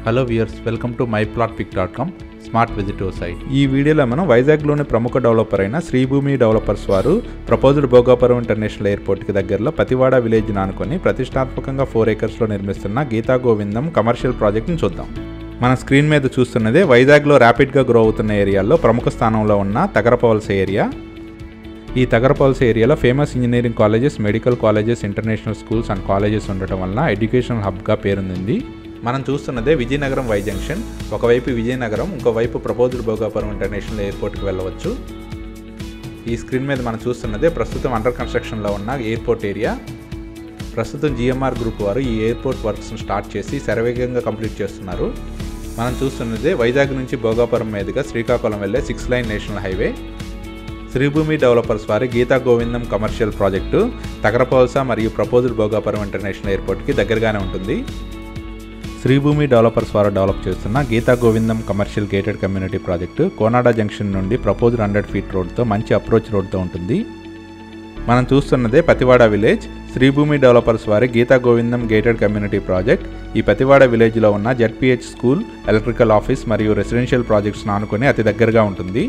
hello viewers welcome to my plot pick dot com smart విజిటివ్ site ఈ వీడియోలో మనం వైజాగ్లోని ప్రముఖ డెవలపర్ అయిన శ్రీభూమి డెవలపర్స్ వారు ప్రపోజ్డ్ భోగాపురం ఇంటర్నేషనల్ ఎయిర్పోర్ట్కి దగ్గరలో పతివాడ విలేజ్ ఆనుకొని ప్రతిష్టాత్మకంగా ఫోర్ ఏకర్స్లో నిర్మిస్తున్న గీతా గోవిందం కమర్షియల్ ప్రాజెక్ట్ని చూద్దాం మన స్క్రీన్ మీద చూస్తున్నదే వైజాగ్లో ర్యాపిడ్గా గ్రో అవుతున్న ఏరియాల్లో ప్రముఖ స్థానంలో ఉన్న తగరపవలస ఏరియా ఈ తగరపల్స్ ఏరియాలో famous engineering colleges medical colleges international schools and colleges ఉండటం వలన ఎడ్యుకేషనల్ హబ్గా పేరొందింది మనం చూస్తున్నదే విజయనగరం వై జంక్షన్ ఒకవైపు విజయనగరం ఇంకోవైపు ప్రపోజ్డ్ భోగాపురం ఇంటర్నేషనల్ ఎయిర్పోర్ట్కి వెళ్ళవచ్చు ఈ స్క్రీన్ మీద మనం చూస్తున్నదే ప్రస్తుతం అండర్ కన్స్ట్రక్షన్లో ఉన్న ఎయిర్పోర్ట్ ఏరియా ప్రస్తుతం జిఎంఆర్ గ్రూప్ వారు ఈ ఎయిర్పోర్ట్ వర్క్స్ను స్టార్ట్ చేసి శరవేగంగా కంప్లీట్ చేస్తున్నారు మనం చూస్తున్నదే వైజాగ్ నుంచి భోగాపురం మీదుగా శ్రీకాకుళం వెళ్ళే six lane national highway Sribhoomi developers వారి గీతా గోవిందం కమర్షియల్ ప్రాజెక్టు తగరపవలస మరియు ప్రపోజ్డ్ భోగాపురం ఇంటర్నేషనల్ ఎయిర్పోర్ట్కి దగ్గరగానే ఉంటుంది శ్రీభూమి డెవలపర్స్ వారు డెవలప్ చేస్తున్న Geetha Govindam commercial gated community project Konada junction నుండి ప్రపోజ్డ్ హండ్రెడ్ ఫీట్ రోడ్తో మంచి అప్రోచ్ రోడ్తో ఉంటుంది మనం చూస్తున్నదే పతివాడ విలేజ్ శ్రీభూమి డెవలపర్స్ వారి Geetha Govindam gated community project ఈ పతివాడ విలేజ్లో ఉన్న జడ్పిహెచ్ స్కూల్ ఎలక్ట్రికల్ ఆఫీస్ మరియు రెసిడెన్షియల్ ప్రాజెక్ట్స్ ఆనుకొని అతి దగ్గరగా ఉంటుంది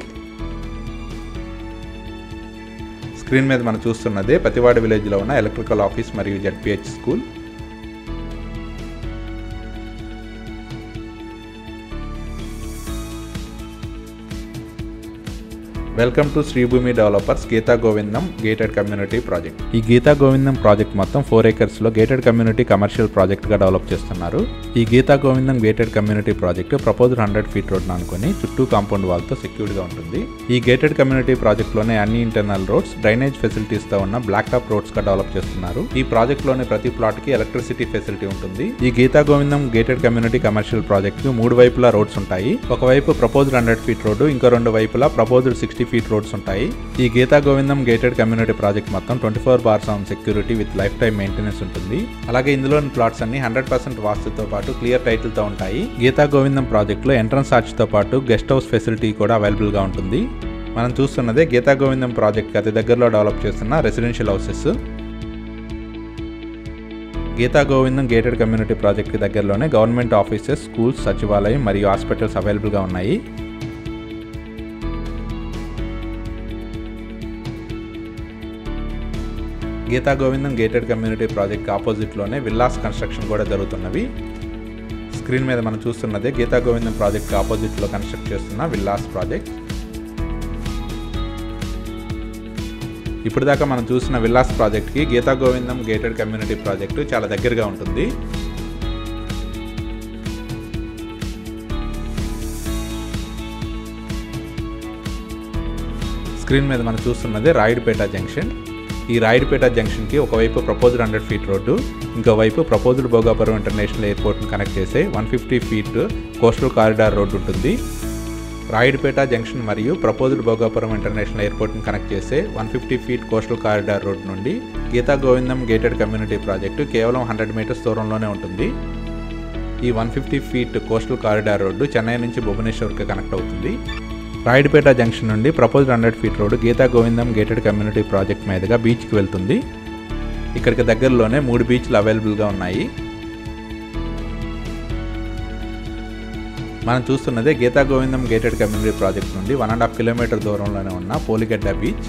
స్క్రీన్ మీద మనం చూస్తున్నదే పతివాడ విలేజ్లో ఉన్న ఎలక్ట్రికల్ ఆఫీస్ మరియు ZPH school welcome to Sribhoomi developers Geetha Govindam gated community project ఈ గీతా గోవిందం ప్రాజెక్ట్ మొత్తం ఫోర్ ఏకర్స్లో గేటెడ్ కమ్యూనిటీ కమర్షియల్ ప్రాజెక్ట్గా డెవలప్ చేస్తున్నారు ఈ Geetha Govindam gated community project proposed hundred feet road అనుకుని చుట్టూ కాంపౌండ్ వాల్తో సెక్యూర్డ్గా ఉంటుంది ఈ గేటెడ్ కమ్యూనిటీ ప్రాజెక్ట్లోనే అన్ని ఇంటర్నల్ రోడ్స్ డ్రైనేజ్ ఫెసిలిటీస్తో ఉన్న బ్లాక్ టాప్ రోడ్స్గా డెవలప్ చేస్తున్నారు ఈ ప్రాజెక్ట్లోని ప్రతి ప్లాట్కి ఎలక్ట్రిసిటీ ఫెసిలిటీ ఉంటుంది ఈ Geetha Govindam gated community commercial project మూడు వైపులా రోడ్స్ ఉంటాయి ఒకవైపు ప్రపోజ్డ్ హండ్రెడ్ ఫీట్ రోడ్డు ఇంకో రెండు వైపులా ప్రపోజ్డ్ సిక్స్టీ ఫీట్ రోడ్స్ ఉంటాయి ఈ Geetha Govindam gated community project మొత్తం twenty four hours on security with life time maintenance ఉంటుంది అలాగే ఇందులోని ప్లాట్స్ అన్ని హండ్రెడ్ పర్సెంట్ వాస్తుతో పాటు క్లియర్ టైటిల్ తో ఉంటాయి గీతా గోవిందం ప్రాజెక్ట్ లో ఎంట్రన్స్ ఆర్చ్ తో పాటు గెస్ట్ హౌస్ ఫెసిలిటీ కూడా అవైలబుల్ గా ఉంటుంది మనం చూస్తున్నదే గీతా గోవిందం ప్రాజెక్ట్ అతి దగ్గరలో డెవలప్ చేస్తున్న residential houses Geetha Govindam gated community ప్రాజెక్ట్కి దగ్గరలోనే గవర్నమెంట్ ఆఫీసెస్ స్కూల్స్ సచివాలయం మరియు హాస్పిటల్స్ అవైలబుల్గా ఉన్నాయి Geetha Govindam gated community project ఆపోజిట్లోనే విల్లాస్ కన్స్ట్రక్షన్ కూడా జరుగుతున్నవి స్క్రీన్ మీద మనం చూస్తున్నదే గీతా గోవిందం ప్రాజెక్ట్ ఆపోజిట్లో కన్స్ట్రక్ట్ చేస్తున్న విల్లాస్ ప్రాజెక్ట్ ఇప్పుడు దాకా మనం చూసిన విల్లాస్ ప్రాజెక్ట్కి Geetha Govindam gated community project చాలా దగ్గరగా ఉంటుంది స్క్రీన్ మీద మనం చూస్తున్నది రాయుడుపేట జంక్షన్ ఈ రాయుడుపేట జంక్షన్కి ఒకవైపు ప్రపోజ్డ్ హండ్రెడ్ ఫీట్ రోడ్డు ఇంకోవైపు ప్రపోజ్డ్ భోగాపురం ఇంటర్నేషనల్ ఎయిర్పోర్ట్ని కనెక్ట్ చేసే one fifty feet coastal corridor road ఉంటుంది రాయుడుపేట జంక్షన్ మరియు ప్రపోజ్డ్ భోగాపురం ఇంటర్నేషనల్ ఎయిర్పోర్ట్ని కనెక్ట్ చేసే one fifty feet coastal corridor road నుండి Geetha Govindam gated community project కేవలం హండ్రెడ్ మీటర్స్ దూరంలోనే ఉంటుంది ఈ one fifty feet coastal corridor road Chennai నుంచి భువనేశ్వర్కి కనెక్ట్ అవుతుంది రాయుడుపేట జంక్షన్ నుండి proposed hundred feet road Geetha Govindam gated community project మీదుగా బీచ్కి వెళ్తుంది ఇక్కడికి దగ్గరలోనే మూడు బీచ్లు అవైలబుల్గా ఉన్నాయి మనం చూస్తున్నదే Geetha Govindam gated community project నుండి వన్ అండ్ హాఫ్ కిలోమీటర్ దూరంలోనే ఉన్న Poligadda beach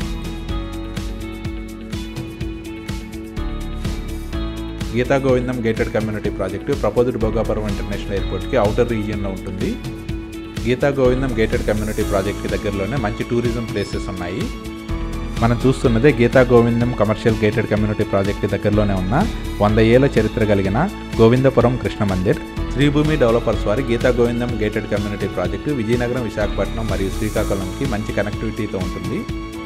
Geetha Govindam gated community project proposed Bhogapuram international ఎయిర్పోర్ట్కి అవుటర్ రీజియన్లో ఉంటుంది గీతా గోవిందం గేటెడ్ కమ్యూనిటీ ప్రాజెక్ట్కి దగ్గరలోనే మంచి టూరిజం ప్లేసెస్ ఉన్నాయి మనం చూస్తున్నదే Geetha Govindam commercial gated community ప్రాజెక్ట్కి దగ్గరలోనే ఉన్న వంద ఏళ్ల చరిత్ర కలిగిన గోవిందపురం కృష్ణ మందిర్ శ్రీభూమి డెవలపర్స్ వారి Geetha Govindam gated community project Vizianagaram Visakhapatnam మరియు శ్రీకాకుళంకి మంచి కనెక్టివిటీతో ఉంటుంది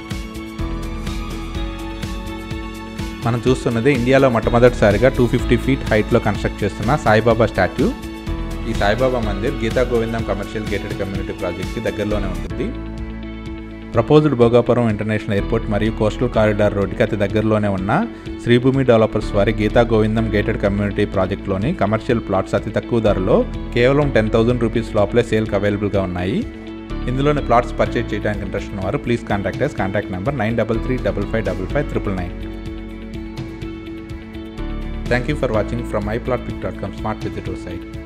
మనం చూస్తున్నది ఇండియాలో మొట్టమొదటిసారిగా టూ ఫిఫ్టీ ఫీట్ హైట్లో కన్స్ట్రక్ట్ చేస్తున్న సాయిబాబా స్టాట్యూ ఈ Saibaba Mandir Geetha Govindam commercial gated community ప్రాజెక్ట్కి దగ్గరలోనే ఉంటుంది ప్రపోజ్డ్ భోగాపురం ఇంటర్నేషనల్ ఎయిర్పోర్ట్ మరియు కోస్టల్ కారిడార్ రోడ్డుకి అతి దగ్గరలోనే ఉన్న శ్రీభూమి డెవలపర్స్ వారి గీతా గోవిందం గేటెడ్ కమ్యూనిటీ ప్రాజెక్ట్లోని కమర్షియల్ ప్లాట్స్ అతి తక్కువ ధరలో కేవలం టెన్ థౌసండ్ రూపీస్ లోపలే సేల్కి అవైలబుల్గా ఉన్నాయి ఇందులోని ప్లాట్స్ పర్చేజ్ చేయడానికి ఇంట్రెస్ట్ ఉన్నవారు please contact us contact number nine double three double five double five triple nine thank you for watching from iplotpick dot com smart visitor site